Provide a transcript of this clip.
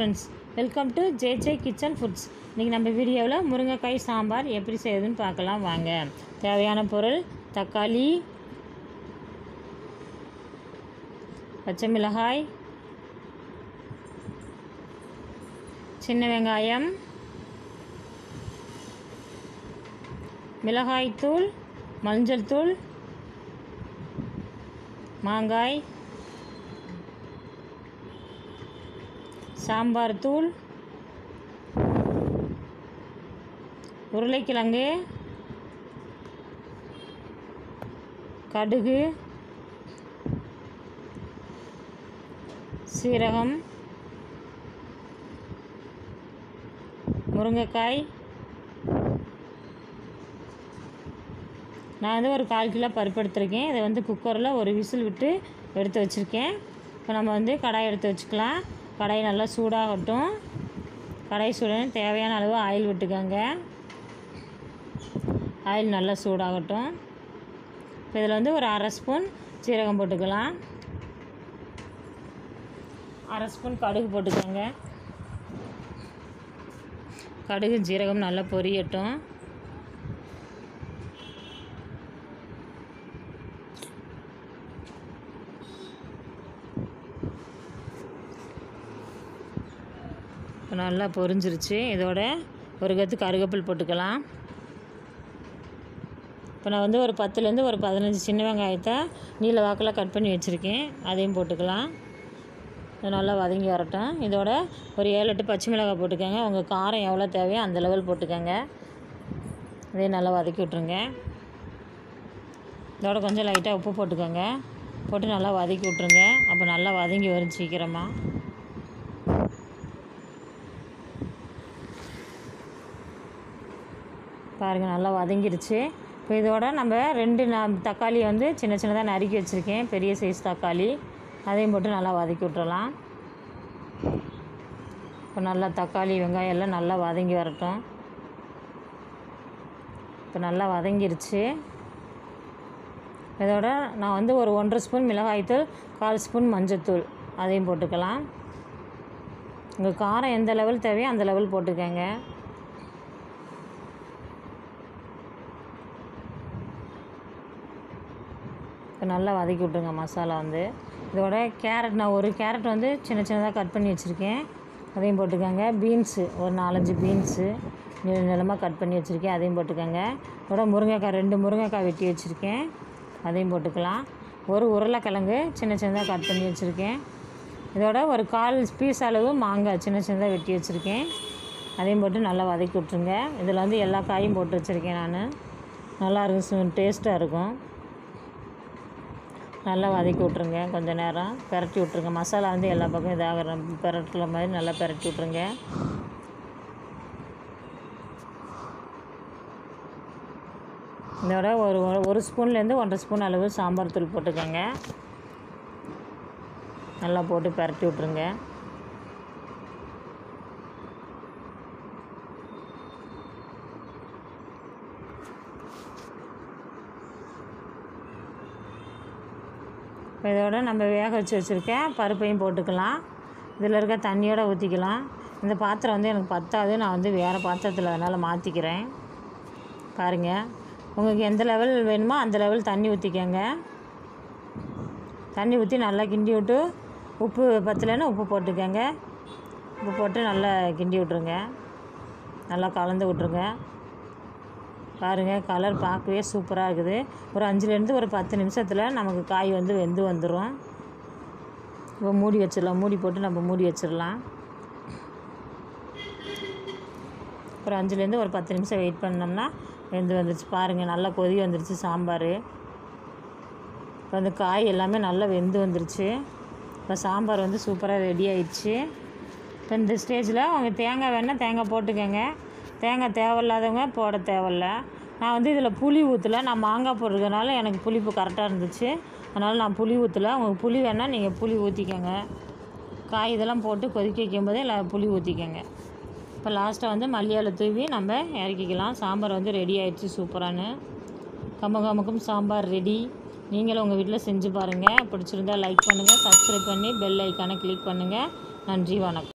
friends welcome to J J kitchen foods இன்றைக்கி நம்ம வீடியோவில் முருங்கைக்காய் சாம்பார் எப்படி செய்யுதுன்னு பார்க்கலாம் வாங்க தேவையான பொருள் தக்காளி பச்சை மிளகாய் சின்ன வெங்காயம் மிளகாய்த்தூள் மஞ்சள் தூள் மாங்காய் சாம்பார் தூள் உருளைக்கிழங்கு கடுகு சீரகம் முருங்கைக்காய் நான் வந்து ஒரு கால் கிலோ பருப்பு எடுத்திருக்கேன் இதை வந்து குக்கரில் ஒரு விசில் விட்டு எடுத்து வச்சுருக்கேன் இப்போ நம்ம வந்து கடாய் எடுத்து வச்சுக்கலாம் கடாய் நல்லா சூடாகட்டும் கடாய் சூடாக தேவையான அளவு ஆயில் விட்டுக்கோங்க ஆயில் நல்லா சூடாகட்டும் இப்போ இதில் வந்து ஒரு அரை ஸ்பூன் சீரகம் போட்டுக்கலாம் அரை ஸ்பூன் கடுகு போட்டுக்கோங்க கடுகு ஜீரகம் நல்லா பொரியட்டும் இப்போ நல்லா பொரிஞ்சிருச்சு இதோட ஒரு கத்து கருவேப்பில் போட்டுக்கலாம் இப்போ நான் வந்து ஒரு பத்துலேருந்து ஒரு பதினஞ்சு சின்ன வெங்காயத்தை நீல வாக்கில் கட் பண்ணி வச்சுருக்கேன் அதையும் போட்டுக்கலாம் இது நல்லா வதங்கி வரட்டும் இதோட ஒரு ஏழு எட்டு பச்சை மிளகாய் போட்டுக்கோங்க உங்கள் காரம் எவ்வளோ தேவையோ அந்த லெவல் போட்டுக்கோங்க இதையும் நல்லா வதக்கி விட்ருங்க இதோட கொஞ்சம் லைட்டாக உப்பு போட்டுக்கோங்க போட்டு நல்லா வதக்கி விட்ருங்க அப்போ நல்லா வதங்கி வரும் சீக்கிரமாக பாருங்கள் நல்லா வதங்கிருச்சு இப்போ இதோட நம்ம ரெண்டு நான் தக்காளி வந்து சின்ன சின்னதாக நறுக்கி வச்சுருக்கேன் பெரிய சைஸ் தக்காளி அதையும் போட்டு நல்லா வதக்கி விட்டுறலாம் இப்போ நல்லா தக்காளி வெங்காயம் எல்லாம் நல்லா வதங்கி வரட்டும் இப்போ நல்லா வதங்கிருச்சு இதோட நான் வந்து ஒரு ஒன்றரை ஸ்பூன் மிளகாய்த்தூள் கால் ஸ்பூன் மஞ்சத்தூள் அதையும் போட்டுக்கலாம் உங்கள் காரம் எந்த லெவல் தேவையோ அந்த லெவல் போட்டுக்கோங்க இப்போ நல்லா வதக்கி விட்ருங்க மசாலா வந்து இதோட கேரட் நான் ஒரு கேரட் வந்து சின்ன சின்னதாக கட் பண்ணி வச்சுருக்கேன் அதையும் போட்டுக்கோங்க பீன்ஸு ஒரு நாலஞ்சு பீன்ஸு நீள நிலமாக கட் பண்ணி வச்சுருக்கேன் அதையும் போட்டுக்கோங்க இதோட முருங்கைக்காய் ரெண்டு முருங்கைக்காய் வெட்டி வச்சுருக்கேன் அதையும் போட்டுக்கலாம் ஒரு உருளைக்கிழங்கு சின்ன சின்னதாக கட் பண்ணி வச்சுருக்கேன் இதோட ஒரு கால் பீஸ் அளவு மாங்காய் சின்ன சின்னதாக வெட்டி வச்சுருக்கேன் அதையும் போட்டு நல்லா வதக்கி விட்ருங்க இதில் வந்து எல்லா காயும் போட்டு வச்சுருக்கேன் நான் நல்லா இருக்கும் டேஸ்ட்டாக இருக்கும் நல்லா வதக்கி விட்ருங்க கொஞ்சம் நேரம் பெரட்டி விட்ருங்க மசாலா வந்து எல்லா பக்கம் இதாகிற பெரட்டுற மாதிரி நல்லா பெரட்டி விட்ருங்க இதோட ஒரு ஒரு ஸ்பூன்லேருந்து ஒன்றரை ஸ்பூன் அளவு சாம்பார் தூள் போட்டுக்கோங்க நல்லா போட்டு பெரட்டி விட்ருங்க இப்போ இதோட நம்ம வேக வச்சு வச்சுருக்க பருப்பையும் போட்டுக்கலாம் இதில் இருக்க தண்ணியோடு ஊற்றிக்கலாம் இந்த பாத்திரம் வந்து எனக்கு பத்தாது நான் வந்து வேறு பாத்திரத்தில் அதனால் மாற்றிக்கிறேன் பாருங்கள் உங்களுக்கு எந்த லெவல் வேணுமோ அந்த லெவல் தண்ணி ஊற்றிக்கோங்க தண்ணி ஊற்றி நல்லா கிண்டி விட்டு உப்பு பத்தலைன்னு உப்பு போட்டுக்கோங்க உப்பு போட்டு நல்லா கிண்டி விட்ருங்க நல்லா கலந்து விட்ருங்க பாருங்கள் கலர் பார்க்கவே சூப்பராக இருக்குது ஒரு அஞ்சுலேருந்து ஒரு பத்து நிமிஷத்தில் நமக்கு காய் வந்து வெந்து வந்துடும் இப்போ மூடி வச்சிடலாம் மூடி போட்டு நம்ம மூடி வச்சிடலாம் ஒரு அஞ்சுலேருந்து ஒரு பத்து நிமிஷம் வெயிட் பண்ணோம்னா வெந்து வந்துருச்சு பாருங்கள் நல்லா கொதி வந்துருச்சு சாம்பார் இப்போ அந்த காய் எல்லாமே நல்லா வெந்து வந்துருச்சு இப்போ சாம்பார் வந்து சூப்பராக ரெடி ஆயிடுச்சு இப்போ இந்த ஸ்டேஜில் அவங்க தேங்காய் வேணால் தேங்காய் போட்டுக்கோங்க தேங்காய் தேவையில்லாதவங்க போட தேவையில்ல நான் வந்து இதில் புளி ஊற்றல நான் மாங்காய் போடுறதுனால எனக்கு புளிப்பு கரெக்டாக இருந்துச்சு அதனால் நான் புளி ஊற்றல உங்களுக்கு புளி வேணால் நீங்கள் புளி ஊற்றிக்கோங்க காய் இதெல்லாம் போட்டு கொதிக்க வைக்கும் போதே இல்லை புளி ஊற்றிக்கோங்க இப்போ லாஸ்ட்டாக வந்து மல்லியால் தூவி நம்ம இறக்கிக்கலாம் சாம்பார் வந்து ரெடி ஆயிடுச்சு சூப்பரானு கம்ம கம்மக்கும் சாம்பார் ரெடி நீங்களும் உங்கள் வீட்டில் செஞ்சு பாருங்கள் பிடிச்சிருந்தா லைக் பண்ணுங்கள் சப்ஸ்கிரைப் பண்ணி பெல் ஐக்கானை கிளிக் பண்ணுங்கள் நன்றி வணக்கம்